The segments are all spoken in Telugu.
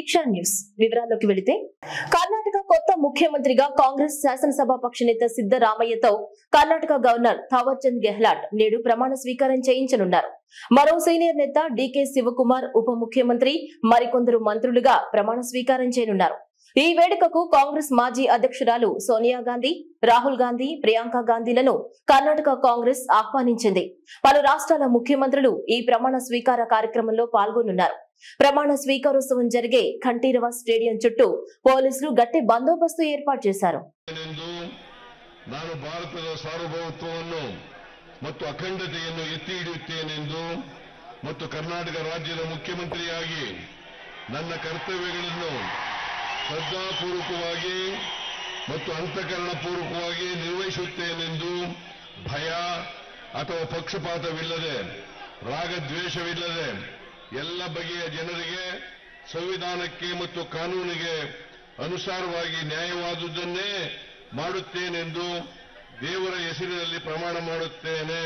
దీక్ష న్యూస్ వివరాల్లోకి వెళితే కర్ణాటక కొత్త ముఖ్యమంత్రిగా కాంగ్రెస్ శాసనసభాపక్ష నేత సిద్దరామయ్యతో కర్ణాటక గవర్నర్ థావర్ చంద్ గెహ్లాట్ నేడు ప్రమాణ స్వీకారం చేయించనున్నారు మరో సీనియర్ నేత డీకే శివకుమార్ ఉప ముఖ్యమంత్రి మరికొందరు మంత్రులుగా ప్రమాణ స్వీకారం చేయనున్నారు ఈ వేడుకకు కాంగ్రెస్ మాజీ అధ్యక్షురాలు సోనియా గాంధీ రాహుల్ గాంధీ ప్రియాంక గాంధీలను కర్ణాటక కాంగ్రెస్ ఆహ్వానించింది పలు రాష్ట్రాల ముఖ్యమంత్రులు ఈ ప్రమాణ స్వీకార కార్యక్రమంలో పాల్గొనున్నారు ప్రమాణ స్వీకారోత్సవం జరిగే కంఠీరవ స్టేడియం చుట్టూ పోలీసులు గట్టి బందోబస్తు ఏర్పాటు చేశారు ಎಂದು ನಾನು ಭಾರತದ ಸಾರ್ವಭೌಮತ್ವವನ್ನು ಮತ್ತು ಅಖಂಡತೆಯನ್ನು ಎತ್ತಿ ಹಿಡಿಯುತ್ತೇನೆಂದು ಮತ್ತು ಕರ್ನಾಟಕ ರಾಜ್ಯದ ಮುಖ್ಯಮಂತ್ರಿಯಾಗಿ ನನ್ನ ಕರ್ತವ್ಯಗಳನ್ನು ಶ್ರದ್ಧಾಪೂರ್ವಕವಾಗಿ ಮತ್ತು ಅಂತಃಕರಣಪೂರ್ವಕವಾಗಿ ನಿರ್ವಹಿಸುತ್ತೇನೆಂದು ಭಯ ಅಥವಾ ಪಕ್ಷಪಾತವಿಲ್ಲದೆ ರಾಗದ್ವೇಷವಿಲ್ಲದೆ ಎಲ್ಲ ಬಗೆಯ ಜನರಿಗೆ ಸಂವಿಧಾನಕ್ಕೆ ಮತ್ತು ಕಾನೂನಿಗೆ ಅನುಸಾರವಾಗಿ ನ್ಯಾಯವಾದುದನ್ನೇ ಮಾಡುತ್ತೇನೆಂದು ದೇವರ ಹೆಸರಿನಲ್ಲಿ ಪ್ರಮಾಣ ಮಾಡುತ್ತೇನೆ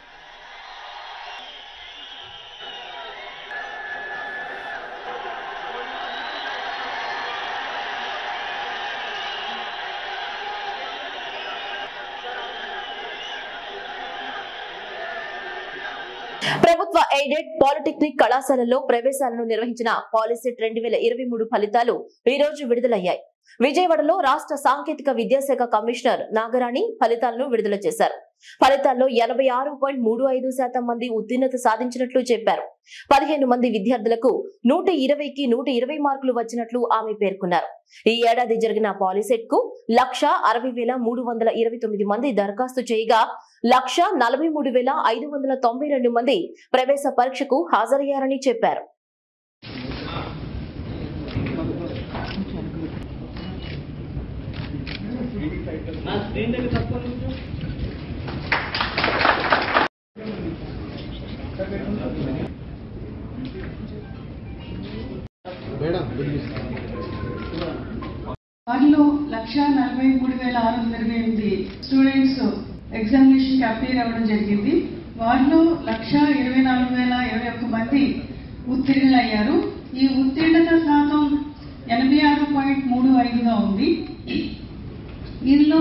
ప్రభుత్వ ఎయిడెడ్ పాలిటెక్నిక్ కళాశాలల్లో ప్రవేశాలను నిర్వహించిన పాలిసెట్ రెండు వేల ఇరవై మూడు ఫలితాలు ఈ రోజు విడుదలయ్యాయి విజయవాడలో రాష్ట్ర సాంకేతిక విద్యాశాఖ కమిషనర్ నాగరాణి ఫలితాలను విడుదల చేశారు ఫలితాల్లో ఎనభై ఆరు పాయింట్ మూడు ఐదు శాతం మంది ఉత్తీర్ణత సాధించినట్లు చెప్పారు పదిహేను మంది విద్యార్థులకు నూట ఇరవైకి నూట ఇరవై మార్కులు వచ్చినట్లు ఆమె పేర్కొన్నారు ఈ ఏడాది జరిగిన పాలిసెట్ కు లక్ష అరవై వేల మూడు వందల ఇరవై తొమ్మిది మంది దరఖాస్తు చేయగా లక్ష నలభై మూడు వేల ఐదు వందల తొంభై రెండు మంది ప్రవేశ పరీక్షకు హాజరయ్యారని చెప్పారు నా స్క్రీన్ దగ్గర తక్కువ నిమిషం వారిలో లక్ష నలభై మూడు వేల ఆరు వందల ఇరవై ఎనిమిది స్టూడెంట్స్ ఎగ్జామినేషన్ కి అపీర్ అవ్వడం జరిగింది వారిలో లక్ష ఇరవై నాలుగు వేల ఇరవై ఒక్క మంది ఉత్తీర్ణులయ్యారు ఈ ఉత్తీర్ణత శాతం ఎనభై ఆరు పాయింట్ మూడు ఐదుగా ఉంది దీనిలో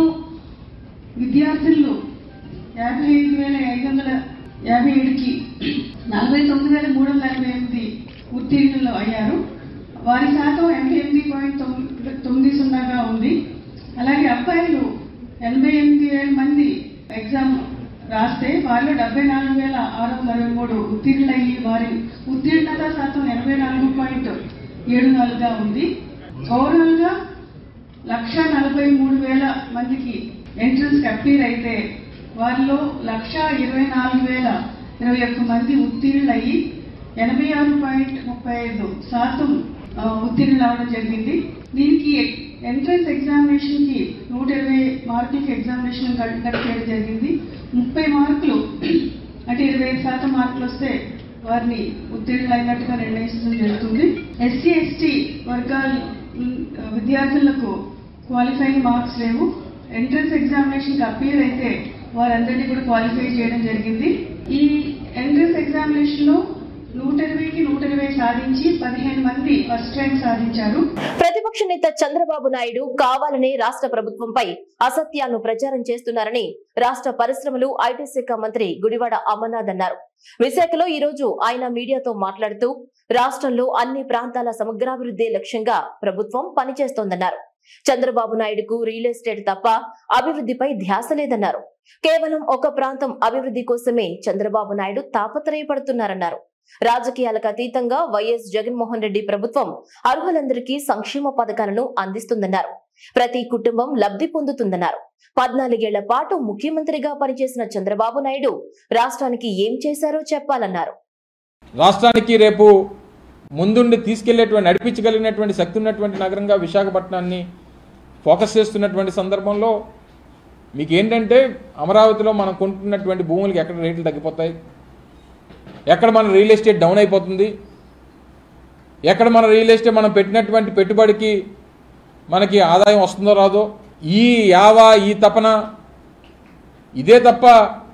విద్యార్థులు యాభై ఐదు వేల ఐదు వందల యాభై ఏడుకి నలభై తొమ్మిది వేల మూడు వందల ఎనభై ఎనిమిది ఉత్తీర్ణులు అయ్యారు వారి శాతం ఎనభై ఎనిమిది పాయింట్ తొమ్మిది తొమ్మిది సున్నాగా ఉంది అలాగే అబ్బాయిలు ఎనభై ఎనిమిది వేల మంది ఎగ్జామ్ రాస్తే వారిలో డెబ్బై నాలుగు వేల ఆరు వందల అరవై మూడు ఉత్తీర్ణులయ్యి వారి ఉత్తీర్ణత శాతం ఎనభై నాలుగు పాయింట్ ఏడు నాలుగుగా ఉంది ఓవరాల్ గా లక్ష నలభై మూడు వేల మందికి ఎంట్రన్స్ అపీర్ అయితే వారిలో లక్ష ఇరవై నాలుగు వేల ఇరవై ఒక్క మంది ఉత్తీర్ణులయ్యి ఎనభై ఆరు పాయింట్ ముప్పై ఐదు శాతం ఆ, ఉత్తీర్ణులు అవడం జరిగింది దీనికి ఎంట్రన్స్ ఎగ్జామినేషన్ కి నూట ఇరవై మార్కులకి ఎగ్జామినేషన్ కండక్ట్ చేయడం జరిగింది ముప్పై మార్కులు అంటే ఇరవై ఐదు శాతం మార్కులు వస్తే వారిని ఉత్తీర్ణులు అయినట్టుగా నిర్ణయించడం జరుగుతుంది ఎస్సీ ఎస్టీ వర్గాల ఉమ్, విద్యార్థులకు క్వాలిఫైయింగ్ మార్క్స్ లేవు ఎంట్రన్స్ ఎగ్జామినేషన్ కి అపీర్ అయితే వారందరినీ కూడా క్వాలిఫై చేయడం జరిగింది ఈ ఎంట్రన్స్ ఎగ్జామినేషన్ లో నూట ఇరవైకి నూట ఇరవై సాధించి పదిహేను మంది ఫస్ట్ ర్యాంక్ సాధించారు ప్రతిపక్ష నేత చంద్రబాబు నాయుడు కావాలనే రాష్ట్ర ప్రభుత్వంపై అసత్యాలను ప్రచారం చేస్తున్నారని రాష్ట్ర పరిశ్రమలు ఐటీ శాఖ మంత్రి గుడివాడ అమర్నాథ్ అన్నారు విశాఖలో ఈ రోజు ఆయన మీడియాతో మాట్లాడుతూ రాష్ట్రంలో అన్ని ప్రాంతాల సమగ్రాభివృద్ధి లక్ష్యంగా ప్రభుత్వం పనిచేస్తోందన్నారు చంద్రబాబు నాయుడుకు రియల్ ఎస్టేట్ తప్ప అభివృద్ధిపై ధ్యాస లేదన్నారు కేవలం ఒక ప్రాంతం అభివృద్ధి కోసమే చంద్రబాబు నాయుడు తాపత్రయపడుతున్నారన్నారు రాజకీయాలకు అతీతంగా వైఎస్ జగన్మోహన్ రెడ్డి ప్రభుత్వం అర్హులందరికీ సంక్షేమ పథకాలను అందిస్తుందన్నారు ప్రతి కుటుంబం లబ్ధి పొందుతుందన్నారు పద్నాలుగేళ్ల పాటు ముఖ్యమంత్రిగా పనిచేసిన చంద్రబాబు నాయుడు రాష్ట్రానికి ఏం చేశారో చెప్పాలన్నారు రాష్ట్రానికి రేపు ముందుండి తీసుకెళ్లేటువంటి నడిపించగలిగినటువంటి శక్తి ఉన్నటువంటి నగరంగా విశాఖపట్నాన్ని ఫోకస్ చేస్తున్నటువంటి సందర్భంలో మీకు ఏంటంటే అమరావతిలో మనం కొంటున్నటువంటి భూములకి ఎక్కడ రేట్లు తగ్గిపోతాయి ఎక్కడ మన రియల్ ఎస్టేట్ డౌన్ అయిపోతుంది ఎక్కడ మన రియల్ ఎస్టేట్ మనం పెట్టినటువంటి పెట్టుబడికి మనకి ఆదాయం వస్తుందో రాదో ఈ యావా ఈ తపన ఇదే తప్ప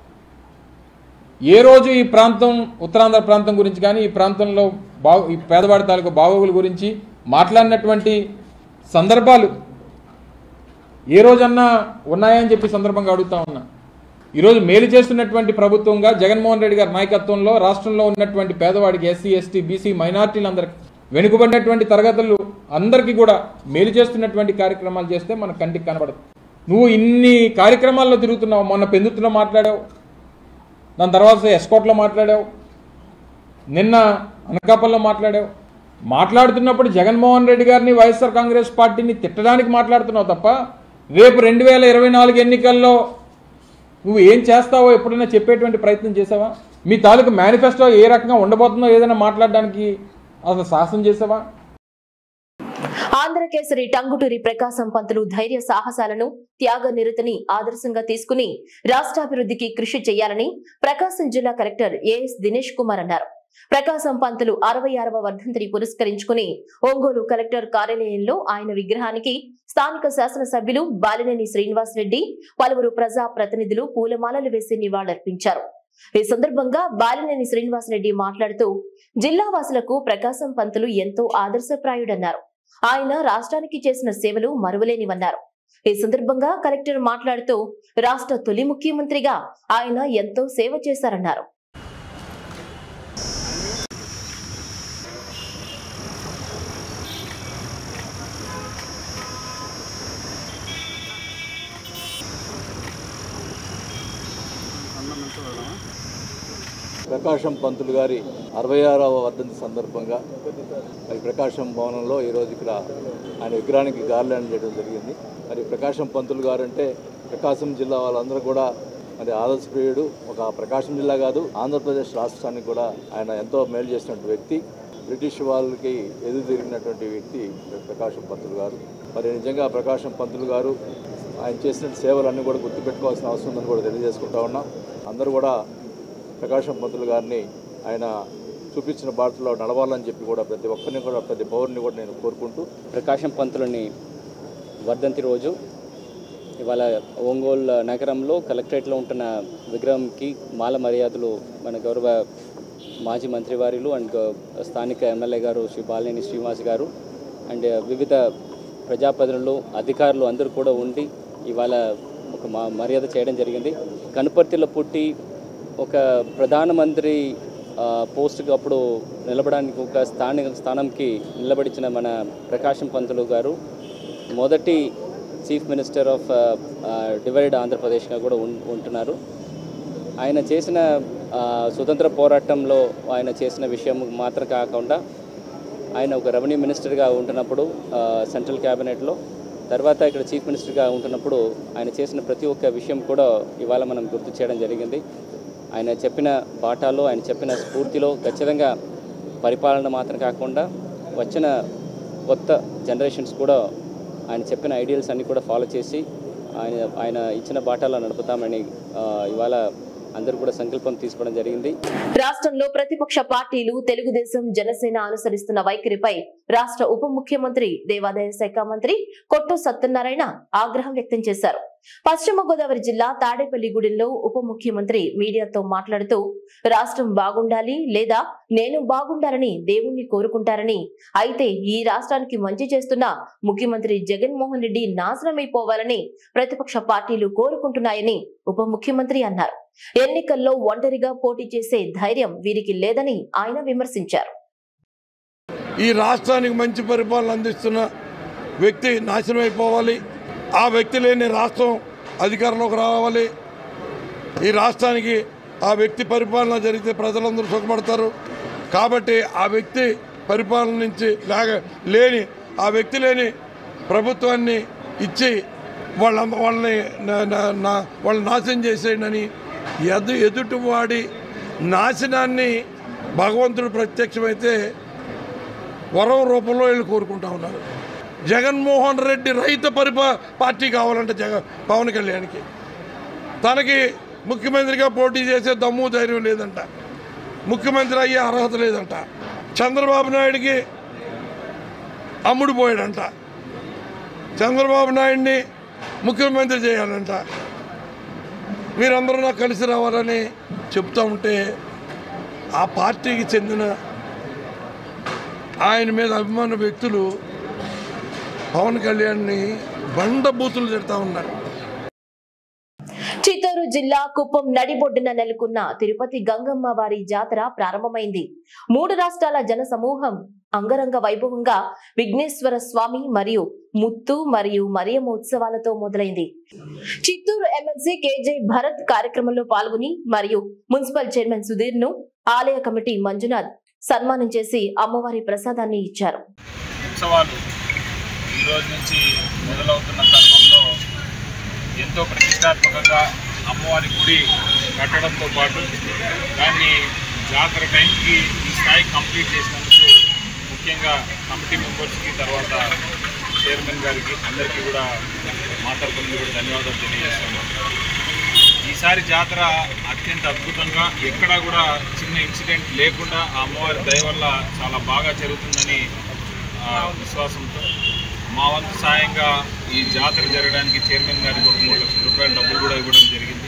ఏ రోజు ఈ ప్రాంతం ఉత్తరాంధ్ర ప్రాంతం గురించి కానీ ఈ ప్రాంతంలో బాగు ఈ పేదవాడి తాలూకు బాగోగుల గురించి మాట్లాడినటువంటి సందర్భాలు ఏ రోజన్నా ఉన్నాయని చెప్పి సందర్భంగా అడుగుతా ఉన్నా ఈరోజు మేలు చేస్తున్నటువంటి ప్రభుత్వంగా జగన్మోహన్ రెడ్డి గారి నాయకత్వంలో రాష్ట్రంలో ఉన్నటువంటి పేదవాడికి ఎస్సీ ఎస్టీ బీసీ మైనార్టీలందరికీ వెనుకబడినటువంటి తరగతులు అందరికీ కూడా మేలు చేస్తున్నటువంటి కార్యక్రమాలు చేస్తే మన కంటికి కనబడదు నువ్వు ఇన్ని కార్యక్రమాల్లో తిరుగుతున్నావు మొన్న పెందుతులో మాట్లాడావు దాని తర్వాత ఎస్కోట్లో మాట్లాడావు నిన్న అనకాపల్లో మాట్లాడావు మాట్లాడుతున్నప్పుడు జగన్మోహన్ రెడ్డి గారిని వైఎస్ఆర్ కాంగ్రెస్ పార్టీని తిట్టడానికి మాట్లాడుతున్నావు తప్ప రేపు రెండు వేల ఇరవై నాలుగు ఎన్నికల్లో నువ్వు ఏం చేస్తావో ఎప్పుడైనా చెప్పేటువంటి ప్రయత్నం చేసావా మీ తాలూకు మేనిఫెస్టో ఏ రకంగా ఉండబోతుందో ఏదైనా మాట్లాడడానికి అసలు సాహసం చేసావా ఆంధ్రకేసరి టంగుటూరి ప్రకాశం పంతులు ధైర్య సాహసాలను త్యాగ నిరతిని ఆదర్శంగా తీసుకుని రాష్ట్రాభివృద్ధికి కృషి చేయాలని ప్రకాశం జిల్లా కలెక్టర్ ఏఎస్ దినేష్ కుమార్ అన్నారు ప్రకాశం పంతులు అరవై ఆరవ వర్ధంతిని పురస్కరించుకుని ఒంగోలు కలెక్టర్ కార్యాలయంలో ఆయన విగ్రహానికి స్థానిక శాసనసభ్యులు బాలినేని శ్రీనివాస్ రెడ్డి పలువురు ప్రజా ప్రతినిధులు పూలమాలలు వేసి నివాళులర్పించారు ఈ సందర్భంగా బాలినేని శ్రీనివాస్ రెడ్డి మాట్లాడుతూ జిల్లా వాసులకు ప్రకాశం పంతులు ఎంతో ఆదర్శప్రాయుడన్నారు ఆయన రాష్ట్రానికి చేసిన సేవలు మరువలేనివన్నారు ఈ సందర్భంగా కలెక్టర్ మాట్లాడుతూ రాష్ట్ర తొలి ముఖ్యమంత్రిగా ఆయన ఎంతో సేవ చేశారన్నారు ప్రకాశం పంతులు గారి అరవై ఆరవ వర్ధంతి సందర్భంగా మరి ప్రకాశం భవనంలో ఈరోజు ఇక్కడ ఆయన విగ్రహానికి గార్లాండ్ చేయడం జరిగింది మరి ప్రకాశం పంతులు గారు అంటే ప్రకాశం జిల్లా వాళ్ళందరూ కూడా మరి ఆదర్శప్రియుడు ఒక ప్రకాశం జిల్లా కాదు ఆంధ్రప్రదేశ్ రాష్ట్రానికి కూడా ఆయన ఎంతో మేలు చేసినటువంటి వ్యక్తి బ్రిటిష్ వాళ్ళకి ఎదురు తిరిగినటువంటి వ్యక్తి ప్రకాశం పంతులు గారు మరి నిజంగా ప్రకాశం పంతులు గారు ఆయన చేసిన సేవలన్నీ కూడా గుర్తుపెట్టుకోవాల్సిన అవసరం ఉందని కూడా తెలియజేసుకుంటా ఉన్నాం అందరూ కూడా ప్రకాశం పంతులు గారిని ఆయన చూపించిన బాటలో నడవాలని చెప్పి కూడా ప్రతి ఒక్కరిని కూడా ప్రతి పౌరుని కూడా నేను కోరుకుంటూ ప్రకాశం పంతులని వర్ధంతి రోజు ఇవాళ ఒంగోలు నగరంలో కలెక్టరేట్లో ఉంటున్న విగ్రహంకి మాల మర్యాదలు మన గౌరవ మాజీ మంత్రివారులు అండ్ గ- స్థానిక ఎమ్మెల్యే గారు శ్రీ బాలినేని శ్రీనివాస్ గారు అండ్ వివిధ ప్రజాప్రతినిధులు అధికారులు అందరూ కూడా ఉండి ఇవాళ ఒక మా మర్యాద చేయడం జరిగింది కనుపర్తిలో పుట్టి ఒక ప్రధానమంత్రి ఆ, పోస్టుకి అప్పుడు నిలబడానికి ఒక స్థానిక స్థానంకి నిలబడించిన మన ప్రకాశం పంతులు గారు మొదటి చీఫ్ మినిస్టర్ ఆఫ్ డివైడ్ ఆంధ్రప్రదేశ్గా కూడా ఉం- ఉంటున్నారు ఆయన చేసిన ఆ, స్వతంత్ర పోరాటంలో ఆయన చేసిన విషయం మాత్రం కాకుండా ఆయన ఒక రెవెన్యూ మినిస్టర్గా ఉంటున్నప్పుడు ఆ, సెంట్రల్ క్యాబినెట్లో తర్వాత ఇక్కడ చీఫ్ మినిస్టర్గా ఉంటున్నప్పుడు ఆయన చేసిన ప్రతి ఒక్క విషయం కూడా ఇవాళ మనం గుర్తు చేయడం జరిగింది ఆయన చెప్పిన బాటాలో ఆయన చెప్పిన స్ఫూర్తిలో ఖచ్చితంగా పరిపాలన మాత్రం కాకుండా వచ్చిన కొత్త జనరేషన్స్ కూడా ఆయన చెప్పిన ఐడియల్స్ అన్నీ కూడా ఫాలో చేసి ఆయన ఆయన ఇచ్చిన బాటాలో నడుపుతామని ఆ, ఇవాళ అందరూ కూడా సంకల్పం తీసుకోవడం జరిగింది రాష్ట్రంలో ప్రతిపక్ష పార్టీలు తెలుగుదేశం జనసేన అనుసరిస్తున్న వైఖరిపై రాష్ట్ర ఉప ముఖ్యమంత్రి దేవాదాయ శాఖ మంత్రి కొట్టు సత్యనారాయణ ఆగ్రహం వ్యక్తం చేశారు పశ్చిమ గోదావరి జిల్లా తాడేపల్లిగూడెంలో ఉప ముఖ్యమంత్రి మీడియాతో మాట్లాడుతూ రాష్ట్రం బాగుండాలి లేదా నేను బాగుండాలని దేవుణ్ణి కోరుకుంటారని అయితే ఈ రాష్ట్రానికి మంచి చేస్తున్న ముఖ్యమంత్రి జగన్మోహన్ రెడ్డి నాశనమైపోవాలని ప్రతిపక్ష పార్టీలు కోరుకుంటున్నాయని ఉప ముఖ్యమంత్రి అన్నారు ఎన్నికల్లో ఒంటరిగా పోటీ చేసే ధైర్యం వీరికి లేదని ఆయన విమర్శించారు ఈ రాష్ట్రానికి మంచి పరిపాలన అందిస్తున్న వ్యక్తి నాశనం అయిపోవాలి ఆ వ్యక్తి లేని రాష్ట్రం అధికారంలోకి రావాలి ఈ రాష్ట్రానికి ఆ వ్యక్తి పరిపాలన జరిగితే ప్రజలందరూ సుఖపడతారు కాబట్టి ఆ వ్యక్తి పరిపాలన నుంచి లేక లేని ఆ వ్యక్తి లేని ప్రభుత్వాన్ని ఇచ్చి వాళ్ళ వాళ్ళని నా- నా- నా- వాళ్ళని నాశనం చేసేయండి ఎదు ఎదుటివాడి నాశనాన్ని భగవంతుడు ప్రత్యక్షమైతే వరం రూపంలో వీళ్ళు కోరుకుంటా ఉన్నారు జగన్మోహన్ రెడ్డి రైతు పరిపా పార్టీ కావాలంటే జగ పవన్ కళ్యాణ్కి తనకి ముఖ్యమంత్రిగా పోటీ చేసే దమ్ము ధైర్యం లేదంట ముఖ్యమంత్రి అయ్యే అర్హత లేదంట చంద్రబాబు నాయుడికి అమ్ముడు పోయాడంట చంద్రబాబు నాయుడిని ముఖ్యమంత్రి చేయాలంట మీరందరూ నాకు కలిసి రావాలని చెప్తా ఉంటే ఆ పార్టీకి చెందిన ఆయన మీద అభిమాన వ్యక్తులు పవన్ కళ్యాణ్ని బండబూతులు తిడతా ఉన్నారు చిత్తూరు జిల్లా కుప్పం నడిబొడ్డున నెలకొన్న తిరుపతి గంగమ్మ వారి జాతర ప్రారంభమైంది మూడు రాష్ట్రాల జన సమూహం అంగరంగ వైభవంగా విఘ్నేశ్వర స్వామి మరియు ముత్తు మరియు మరియమ్మ ఉత్సవాలతో మొదలైంది చిత్తూరు ఎమ్మెల్సీ కేజే భరత్ కార్యక్రమంలో పాల్గొని మరియు మున్సిపల్ చైర్మన్ సుధీర్ ను ఆలయ కమిటీ మంజునాథ్ సన్మానం చేసి అమ్మవారి ప్రసాదాన్ని ఇచ్చారు ఉత్సవాలు ఈ రోజు నుంచి మొదలవుతున్న తరుణంలో ఎంతో ప్రతిష్టాత్మకంగా అమ్మవారి గుడి కట్టడంతో పాటు దాన్ని జాతర టైంకి ఈ స్థాయి కంప్లీట్ చేసినందుకు ముఖ్యంగా కమిటీ మెంబర్స్కి తర్వాత చైర్మన్ గారికి అందరికీ కూడా మా తరపు నుండి కూడా ధన్యవాదాలు తెలియజేస్తున్నాను ఈసారి జాతర అత్యంత అద్భుతంగా ఎక్కడా కూడా చిన్న ఇన్సిడెంట్ లేకుండా ఆ అమ్మవారి దయ వల్ల చాలా బాగా జరుగుతుందని ఆ, విశ్వాసంతో మా వంతు సాయంగా ఈ జాతర జరగడానికి చైర్మన్ గారికి ఒక మూడు లక్షల రూపాయల డబ్బులు కూడా ఇవ్వడం జరిగింది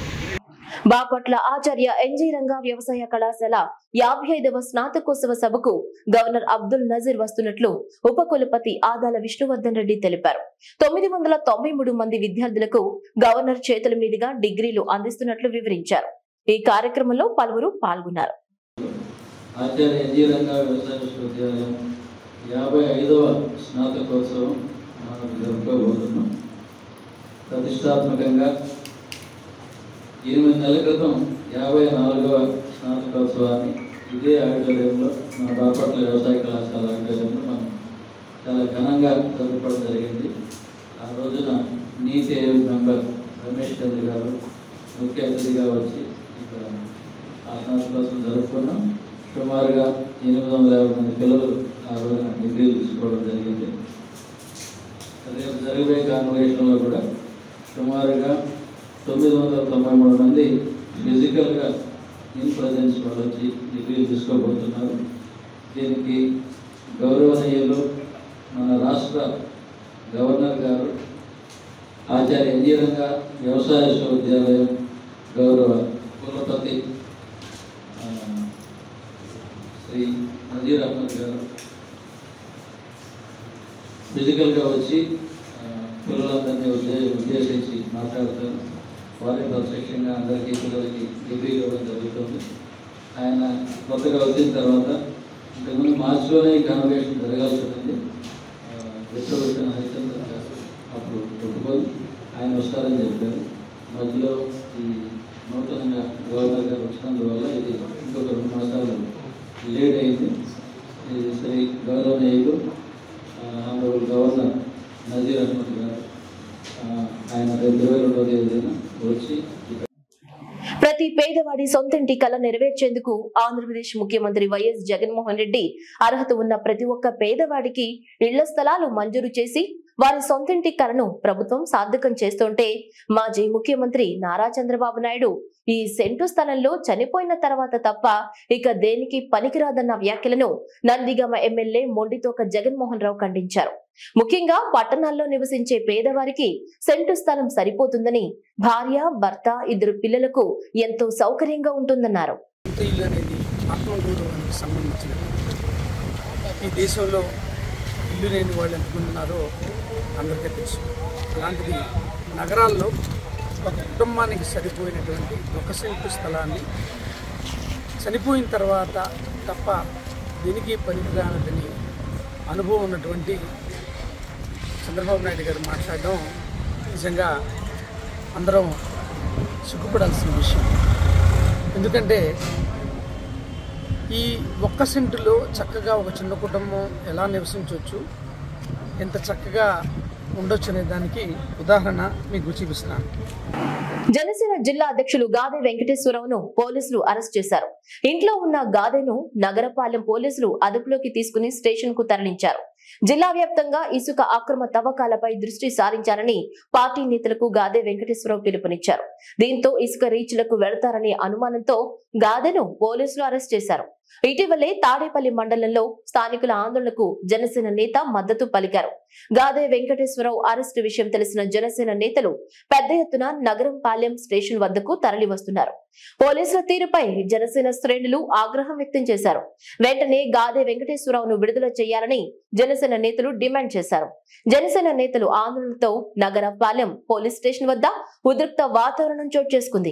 బాపట్ల ఆచార్య ఎన్జీ రంగా వ్యవసాయ కళాశాల యాభై ఐదవ స్నాతకోత్సవ సభకు గవర్నర్ అబ్దుల్ నజీర్ వస్తున్నట్లు ఉపకులపతి ఆదాల విష్ణువర్ధన్ రెడ్డి తెలిపారు తొమ్మిది వందల తొంభై మూడు మంది విద్యార్థులకు గవర్నర్ చేతుల మీదుగా డిగ్రీలు అందిస్తున్నట్లు వివరించారు ఈ కార్యక్రమంలో పలువురు పాల్గొన్నారు ఆచార్య ఎన్జీ రంగా వ్యవసాయ విశ్వవిద్యాలయం యాభై ఐదవ స్నాతకోత్సవం మనం జరుపుకోబోతున్నాం ప్రతిష్టాత్మకంగా ఎనిమిది నెలల క్రితం యాభై నాలుగవ స్నాతకోత్సవాన్ని ఇదే ఆడిటోరియంలో మన బాపట్ల వ్యవసాయ కళాశాల ఆడిటోరియంలో మనం చాలా ఘనంగా జరుపుకోవడం జరిగింది ఆ రోజున నీతి ఆయోగ్ మెంబర్ రమేష్ చంద్ర గారు ముఖ్య అతిథిగా వచ్చి ఇక్కడ ఆ స్నాతకోత్సవం జరుపుకున్నాం సుమారుగా ఎనిమిది వందల యాభై మంది పిల్లలు ఆ రోజున డిగ్రీలు తీసుకోవడం జరిగింది రేపు జరిగే కాన్వకేషన్లో కూడా సుమారుగా తొమ్మిది వందల తొంభై మూడు మంది ఫిజికల్గా ఇన్ ప్రజెన్స్ వాళ్ళు వచ్చి డిగ్రీలు తీసుకోబోతున్నారు దీనికి గౌరవనీయులు మన రాష్ట్ర గవర్నర్ గారు ఆచార్య ఇంజనీరంగా వ్యవసాయ విశ్వవిద్యాలయం గౌరవ కులపతి ఆ, శ్రీ నజీర్ అహ్మద్ గారు ఫిజికల్గా వచ్చి ఆ, పిల్లలందరినీ ఉద్దే ఉద్దేశించి మాట్లాడతారు వారి ప్రత్యక్షంగా అందరికీ పిల్లలకి డిగ్రీ ఇవ్వడం జరుగుతుంది ఆయన కొత్తగా వచ్చిన తర్వాత ఇంతకుముందు మార్చిలోనే ఈ కన్వకేషన్ జరగాల్సి ఉంటుంది విశ్వవిద్యాలయం హరిచంద్ర గారు అప్పుడు ఒప్పుకొని ఆయన వస్తారని చెప్పారు మధ్యలో ఈ నూతనంగా గవర్నర్ గారు వచ్చినందువల్ల ఇది ఇంకొక రెండు మాసాలు లేట్ అయింది ఇది శ్రీ గౌరవనీయులు ఆనరబుల్ గవర్నర్ నజీర్ అహ్మద్ గారు ఆ, ఆయన రేపు ఇరవై రెండవ తేదీన వచ్చి ఇక్కడ ప్రతి పేదవాడి సొంతింటి కల నెరవేర్చేందుకు ఆంధ్రప్రదేశ్ ముఖ్యమంత్రి వైఎస్ జగన్మోహన్ రెడ్డి అర్హత ఉన్న ప్రతి ఒక్క పేదవాడికి ఇళ్ల స్థలాలు మంజూరు చేసి వారి సొంతింటి కలను ప్రభుత్వం సార్థకం చేస్తుంటే మాజీ ముఖ్యమంత్రి నారా చంద్రబాబు నాయుడు ఈ సెంటు స్థలంలో చనిపోయిన తర్వాత తప్ప ఇక దేనికి పనికిరాదన్న వ్యాఖ్యలను నందిగామ ఎమ్మెల్యే మొండితోక జగన్మోహన్ రావు ఖండించారు ముఖ్యంగా పట్టణాల్లో నివసించే పేదవారికి సెంటు స్థలం సరిపోతుందని భార్య భర్త ఇద్దరు పిల్లలకు ఎంతో సౌకర్యంగా ఉంటుందన్నారు ఇల్లు అనేది ఆత్మగౌరవానికి సంబంధించిన ఈ దేశంలో ఇల్లు లేని వాళ్ళు ఎంతమంది ఉన్నారో అందరికీ తెలుసు అలాంటిది నగరాల్లో ఒక కుటుంబానికి సరిపోయినటువంటి ఒక సెంటు స్థలాన్ని చనిపోయిన తర్వాత తప్ప దీనికి పనికిరానదని అనుభవం ఉన్నటువంటి చంద్రబాబు నాయుడు గారు మాట్లాడడం నిజంగా అందరం సిగ్గుపడాల్సిన విషయం ఎందుకంటే ఈ ఒక్క సెంటులో చక్కగా ఒక చిన్న కుటుంబం ఎలా నివసించవచ్చు ఎంత చక్కగా ఉండొచ్చు అనే దానికి ఉదాహరణ మీకు చూపిస్తున్నాను జనసేన జిల్లా అధ్యక్షులు గాదే వెంకటేశ్వరరావును పోలీసులు అరెస్ట్ చేశారు ఇంట్లో ఉన్న గాదెను నగరపాలెం పోలీసులు అదుపులోకి తీసుకుని స్టేషన్ కు తరలించారు జిల్లా వ్యాప్తంగా ఇసుక అక్రమ తవ్వకాలపై దృష్టి సారించాలని పార్టీ నేతలకు గాదే వెంకటేశ్వరరావు పిలుపునిచ్చారు దీంతో ఇసుక రీచ్లకు వెళతారనే అనుమానంతో గాదెను పోలీసులు అరెస్ట్ చేశారు ఇటీవలే తాడేపల్లి మండలంలో స్థానికుల ఆందోళనకు జనసేన నేత మద్దతు పలికారు గాదే వెంకటేశ్వరరావు అరెస్టు విషయం తెలిసిన జనసేన నేతలు పెద్ద ఎత్తున నగరం పాలెం స్టేషన్ వద్దకు తరలి వస్తున్నారు పోలీసుల తీరుపై జనసేన శ్రేణులు ఆగ్రహం వ్యక్తం చేశారు వెంటనే గాదే వెంకటేశ్వరరావును విడుదల చేయాలని జనసేన నేతలు డిమాండ్ చేశారు జనసేన నేతలు ఆందోళనతో నగర పాలెం పోలీస్ స్టేషన్ వద్ద ఉద్రిక్త వాతావరణం చోటు చేసుకుంది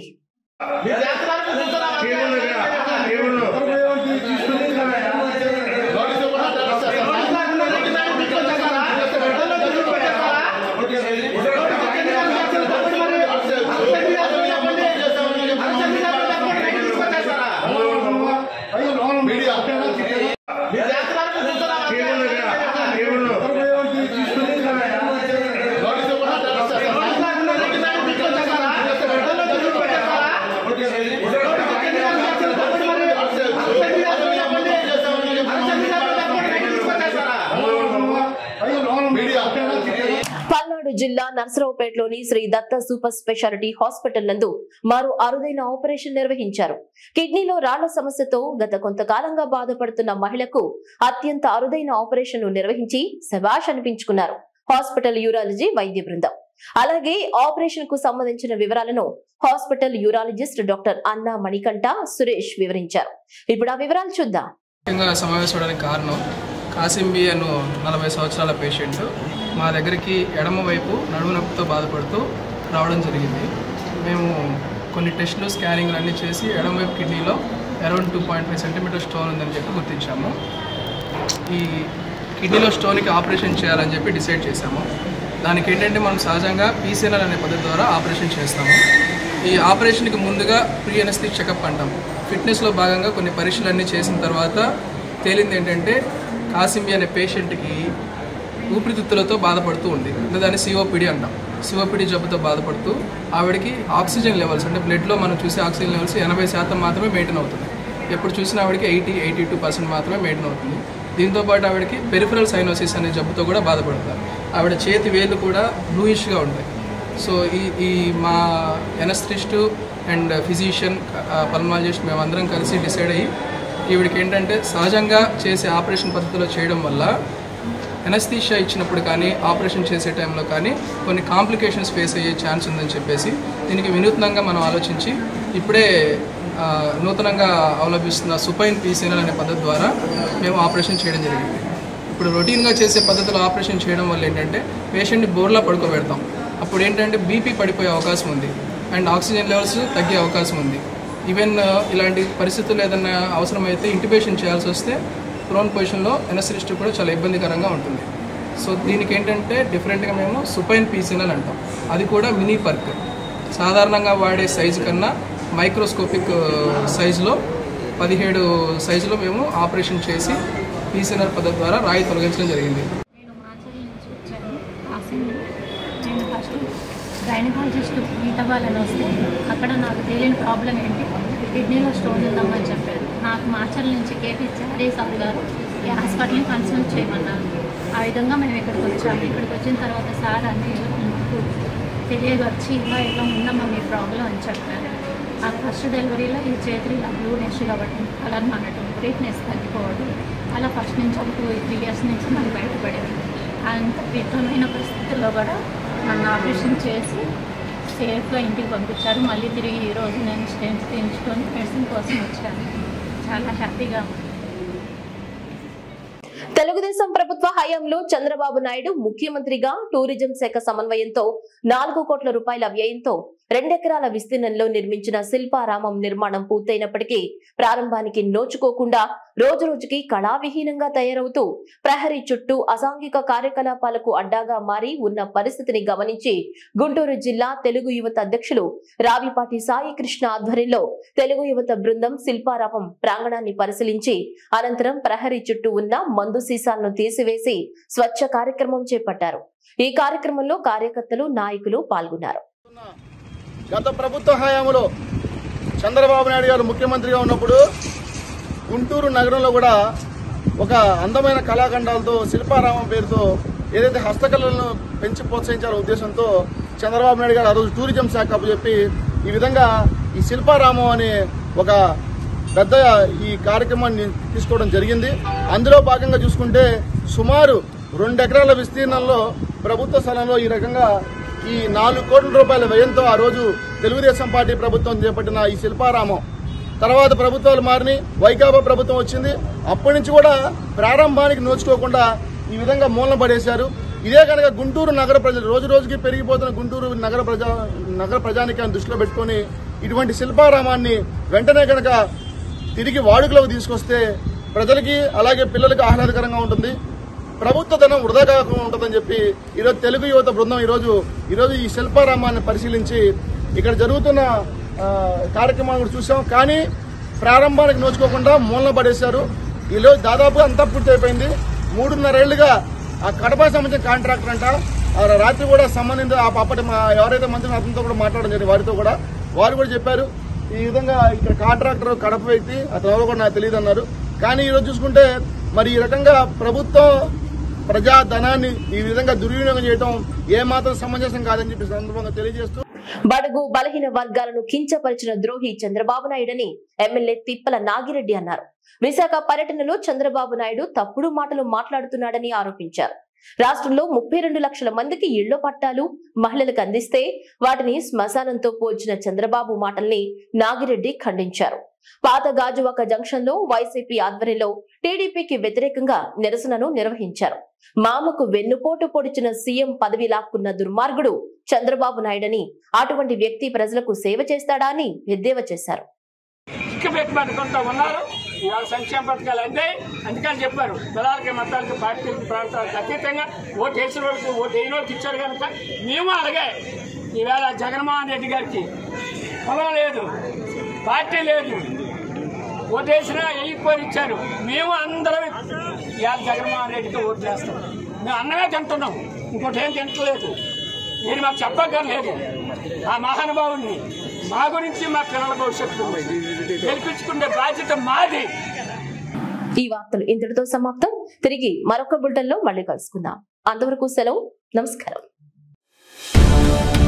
పల్నాడు జిల్లా నర్సరావుపేటలోని Sri Datta super speciality hospital నందు మరో అరుదైన ఆపరేషన్ నిర్వహించారు కిడ్నీలో రాళ్ల సమస్యతో గత కొంతకాలంగా బాధపడుతున్న మహిళకు అత్యంత అరుదైన ఆపరేషన్ ను నిర్వహించి శబాష్ అనిపించుకున్నారు హాస్పిటల్ యూరాలజీ వైద్య బృందం అలాగే ఆపరేషన్ కు సంబంధించిన వివరాలను హాస్పిటల్ యూరాలజిస్ట్ డాక్టర్ అన్నా మణికంఠ సురేష్ వివరించారు ఇప్పుడు ఆ వివరాలు చూద్దాం ముఖ్యంగా సమావేశపడడానికి కారణం కాసింబి అను నలభై సంవత్సరాల పేషెంట్ మా దగ్గరికి ఎడమ వైపు నడుము నొప్పితో బాధపడుతూ రావడం జరిగింది మేము కొన్ని టెస్టులు స్కానింగ్లు అన్నీ చేసి ఎడమ వైపు కిడ్నీలో around two point five centimetre stone ఉందని చెప్పి గుర్తించాము ఈ కిడ్నీలో స్టోన్కి ఆపరేషన్ చేయాలని చెప్పి డిసైడ్ చేశాము దానికి ఏంటంటే మనం సహజంగా పీసీఎన్ఎల్ అనే పద్ధతి ద్వారా ఆపరేషన్ చేస్తాము ఈ ఆపరేషన్కి ముందుగా ప్రీ ఎనస్థిక్ చెకప్ అంటాం ఫిట్నెస్లో భాగంగా కొన్ని పరీక్షలు అన్నీ చేసిన తర్వాత తేలింది ఏంటంటే కాసింబి అనే పేషెంట్కి ఊపిరితిత్తులతో బాధపడుతూ ఉంది అంటే దాన్ని సిఓపిడి అంటాం సిఓపిడి జబ్బుతో బాధపడుతూ ఆవిడకి ఆక్సిజన్ లెవెల్స్ అంటే బ్లడ్లో మనం చూసే ఆక్సిజన్ లెవెల్స్ ఎనభై శాతం మాత్రమే మెయింటైన్ అవుతుంది ఎప్పుడు చూసినా ఆవిడకి ఎయిటీ ఎయిటీ టూ పర్సెంట్ మాత్రమే మెయింటైన్ అవుతుంది దీంతో పాటు ఆవిడకి పెరిఫరల్ సైనోసిస్ అనే జబ్బుతో కూడా బాధపడతారు ఆవిడ చేతి వేళ్ళు కూడా బ్లూయిష్గా ఉంటాయి సో ఈ ఈ మా ఎనస్ట్రిస్టు అండ్ ఫిజిషియన్ పల్మాలజిస్ట్ మేమందరం కలిసి డిసైడ్ అయ్యి ఈవిడికి ఏంటంటే సహజంగా చేసే ఆపరేషన్ పద్ధతిలో చేయడం వల్ల ఎనస్థీషియా ఇచ్చినప్పుడు కానీ ఆపరేషన్ చేసే టైంలో కానీ కొన్ని కాంప్లికేషన్స్ ఫేస్ అయ్యే ఛాన్స్ ఉందని చెప్పేసి దీనికి వినూత్నంగా మనం ఆలోచించి ఇప్పుడే ఆ, నూతనంగా అవలంబిస్తున్న సుపైన్ పీసీఎల్ అనే పద్ధతి ద్వారా మేము ఆపరేషన్ చేయడం జరిగింది ఇప్పుడు రొటీన్గా చేసే పద్ధతిలో ఆపరేషన్ చేయడం వల్ల ఏంటంటే పేషెంట్ని బోర్లా పడుకోబెడతాం అప్పుడు ఏంటంటే బీపీ పడిపోయే అవకాశం ఉంది అండ్ ఆక్సిజన్ లెవెల్స్ తగ్గే అవకాశం ఉంది ఈవెన్ ఇలాంటి పరిస్థితులు ఏదైనా అవసరమైతే ఇంటిబేషన్ చేయాల్సి వస్తే ప్రోన్ పొజిషన్లో ఎనస్థిస్ట్ కూడా చాలా ఇబ్బందికరంగా ఉంటుంది సో దీనికి ఏంటంటే డిఫరెంట్గా మేము సుపైన్ పీసీఎల్ అంటాం అది కూడా మినీ పర్క్ సాధారణంగా వాడే సైజు కన్నా మైక్రోస్కోపిక్ సైజులో పదిహేడు సైజులో మేము ఆపరేషన్ చేసి పీసీఎన్ఆర్ పద్ధతి ద్వారా రాయి తొలగించడం జరిగింది నేను మాచర్ల నుంచి వచ్చాను కాసింగ్ నేను ఫస్ట్ గైనకాలజిస్ట్ మీట్ అవ్వాలని వస్తే అక్కడ నాకు తెలియని ప్రాబ్లం ఏంటి కిడ్నీలో స్టోన్ ఉందామని చెప్పారు నాకు మాచర్ల నుంచి కేపీ చారీ సార్ గారు ఈ హాస్పిటల్ని కన్సల్ట్ చేయమన్నారు ఆ విధంగా మేము ఇక్కడికి వచ్చాము ఇక్కడికి వచ్చిన తర్వాత సార్ అన్ని మాకు తెలియవచ్చి ఇలా ఇలా ఉందమ్మా మీ ప్రాబ్లం అని చెప్పారు ఆ ఫస్ట్ డెలివరీలో ఈ చేతులు ఇలా బ్లూనెస్ కాబట్టి కలర్ మానటం బ్రీట్నెస్ తగ్గిపోవడం అలా ఫస్ట్ నుంచి ఒక టూ త్రీ ఇయర్స్ నుంచి నాకు బయటపడింది అంత విధమైన పరిస్థితుల్లో కూడా నన్ను ఆపరేషన్ చేసి సేఫ్గా ఇంటికి పంపించారు మళ్ళీ తిరిగి ఈ రోజు నేను స్టెంట్స్ తీయించుకొని మెడిసిన్ కోసం వచ్చాను చాలా హ్యాపీగా ఉంది తెలుగుదేశం ప్రభుత్వ హయాంలో చంద్రబాబు నాయుడు ముఖ్యమంత్రిగా టూరిజం శాఖ సమన్వయంతో నాలుగు కోట్ల రూపాయల వ్యయంతో రెండెకరాల విస్తీర్ణంలో నిర్మించిన శిల్పారామం నిర్మాణం పూర్తయినప్పటికీ ప్రారంభానికి నోచుకోకుండా రోజు రోజుకి కళావిహీనంగా తయారవుతూ ప్రహరీ చుట్టూ అసాంఘిక కార్యకలాపాలకు అడ్డాగా మారి ఉన్న పరిస్థితిని గమనించి గుంటూరు జిల్లా తెలుగు యువత అధ్యక్షులు రావిపాటి సాయి కృష్ణ ఆధ్వర్యంలో తెలుగు యువత బృందం శిల్పారామం ప్రాంగణాన్ని పరిశీలించి అనంతరం ప్రహరీ చుట్టూ ఉన్న మందు సీసాలను తీసివేసి స్వచ్ఛ కార్యక్రమం చేపట్టారు ఈ కార్యక్రమంలో కార్యకర్తలు నాయకులు పాల్గొన్నారు గత ప్రభుత్వ హయాంలో చంద్రబాబు నాయుడు గారు ముఖ్యమంత్రిగా ఉన్నప్పుడు గుంటూరు నగరంలో కూడా ఒక అందమైన కళాఖండాలతో శిల్పారామం పేరుతో ఏదైతే హస్తకళలను పెంచి ప్రోత్సహించాలనే ఉద్దేశంతో చంద్రబాబు నాయుడు గారు ఆ రోజు టూరిజం శాఖ చెప్పి ఈ విధంగా ఈ శిల్పారామం అనే ఒక పెద్ద ఈ కార్యక్రమాన్ని తీసుకోవడం జరిగింది అందులో భాగంగా చూసుకుంటే సుమారు రెండు ఎకరాల విస్తీర్ణంలో ప్రభుత్వ స్థలంలో ఈ రకంగా ఈ నాలుగు కోట్ల రూపాయల వ్యయంతో ఆ రోజు తెలుగుదేశం పార్టీ ప్రభుత్వం చేపట్టిన ఈ శిల్పారామం తర్వాత ప్రభుత్వాలు మారిని వైకాపా ప్రభుత్వం వచ్చింది అప్పటి నుంచి కూడా ప్రారంభానికి నోచుకోకుండా ఈ విధంగా మూలన పడేశారు ఇదే కనుక గుంటూరు నగర ప్రజలు రోజు రోజుకి పెరిగిపోతున్న గుంటూరు నగర ప్రజా నగర ప్రజానికాన్ని దృష్టిలో పెట్టుకొని ఇటువంటి శిల్పారామాన్ని వెంటనే కనుక తిరిగి వాడుకలోకి తీసుకొస్తే ప్రజలకి అలాగే పిల్లలకి ఆహ్లాదకరంగా ఉంటుంది ప్రభుత్వ ధనం వృధా కాకుండా ఉంటుందని చెప్పి ఈరోజు తెలుగు యువత బృందం ఈరోజు ఈరోజు ఈ శిల్పారామాన్ని పరిశీలించి ఇక్కడ జరుగుతున్న ఆ, కార్యక్రమాన్ని కూడా చూసాం కానీ ప్రారంభానికి నోచుకోకుండా మూలన పడేశారు ఈరోజు దాదాపు అంతా పూర్తి అయిపోయింది మూడున్నరేళ్లుగా ఆ కడప సంబంధించిన కాంట్రాక్టర్ అంట ఆ రాత్రి కూడా సంబంధిత ఆ అప్పటి మా ఎవరైతే మంత్రి అతనితో కూడా మాట్లాడడం జరిగింది వారితో కూడా వారు కూడా చెప్పారు ఈ విధంగా ఇక్కడ కాంట్రాక్టర్ కడప వ్యక్తి అతను ఎవరో కూడా నాకు తెలియదు అన్నారు కానీ ఈరోజు చూసుకుంటే మరి ఈ రకంగా ప్రభుత్వం ప్రజా ధనాన్ని ఈ విధంగా దుర్వినియోగం చేయడం ఏమాత్రం సమంజసం కాదని చెప్పి సందర్భంగా తెలియజేస్తూ బడుగు బలహీన వర్గాలను కించపరిచిన ద్రోహి చంద్రబాబు నాయుడని ఎమ్మెల్యే తిప్పల నాగిరెడ్డి అన్నారు విశాఖ పర్యటనలో చంద్రబాబు నాయుడు తప్పుడు మాటలు మాట్లాడుతున్నాడని ఆరోపించారు రాష్ట్రంలో ముప్పై రెండు లక్షల మందికి ఇళ్ల పట్టాలు మహిళలకు అందిస్తే వాటిని శ్మశానంతో పోల్చిన చంద్రబాబు మాటల్ని నాగిరెడ్డి ఖండించారు పాత గాజువాక జంక్షన్ లో వైసీపీ ఆధ్వర్యంలో టీడీపీకి వ్యతిరేకంగా నిరసనను నిర్వహించారు మామకు వెన్నుపోటు పొడిచిన సీఎం పదవి లాక్కున్న దుర్మార్గుడు చంద్రబాబు నాయుడని అటువంటి వ్యక్తి ప్రజలకు సేవ చేస్తాడా అని ఎద్దేవా చేశారు చిక్క పెట్టి పట్టుకుంటూ ఉన్నారు ఇవాళ సంక్షేమ పథకాలు అందాయి అందుకని చెప్పారు కులాలకి మతాలకి పార్టీలకి ప్రాంతాలకు అతీతంగా ఓటు వేసిన వాళ్ళకి ఓటు వేయని వాళ్ళకి ఇచ్చారు కనుక మేము అలాగే ఈవేళ జగన్మోహన్ రెడ్డి గారికి కులం లేదు పార్టీ లేదు ఓటు వేసినా వేయకపోయి ఇచ్చారు మేము అందరం ఇవాళ జగన్మోహన్ రెడ్డికి ఓటు చేస్తాం మేము అన్నమే తింటున్నాం ఇంకోటి ఏం తింటలేదు నేను మాకు చెప్పక్కర్లేదు ఆ మహానుభావుని మా గురించి మా పిల్లల భవిష్యత్తు గురించి గెలిపించుకునే బాధ్యత మాది ఈ వార్తలు ఇంతటితో సమాప్తం తిరిగి మరొక బులెటిన్ లో మళ్ళీ కలుసుకుందాం అంతవరకు సెలవు నమస్కారం